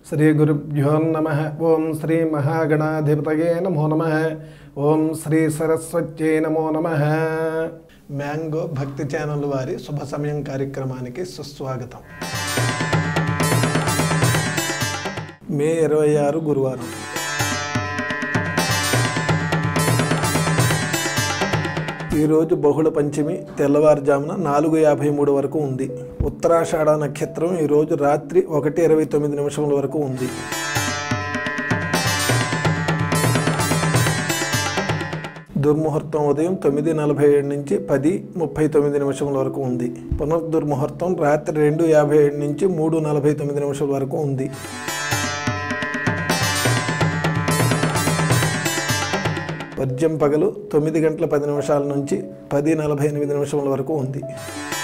శ్రీ గురుభ్యో నమ ఓం శ్రీ మహాగణాధిపతయే నమో నమ ఓం శ్రీ సరస్వత్యై నమో నమ మ్యాంగో భక్తి ఛానల్ వారి శుభ సమయం కార్యక్రమానికి సుస్వాగతం మే ఇరవై ఆరు గురువారం ఈరోజు బహుళ పంచమి తెల్లవారుజామున నాలుగు యాభై మూడు వరకు ఉంది ఉత్తరాషాఢ నక్షత్రం ఈరోజు రాత్రి ఒకటి ఇరవై తొమ్మిది నిమిషముల వరకు ఉంది దుర్ముహూర్తం ఉదయం తొమ్మిది నలభై ఏడు నుంచి పది ముప్పై తొమ్మిది నిమిషముల వరకు ఉంది పునర్దుర్ముహూర్తం రాత్రి రెండు యాభై ఏడు నుంచి మూడు నలభై తొమ్మిది నిమిషాల వరకు ఉంది వర్జ్యం పగలు తొమ్మిది గంటల పది నిమిషాల నుంచి పది నలభై ఎనిమిది నిమిషముల వరకు ఉంది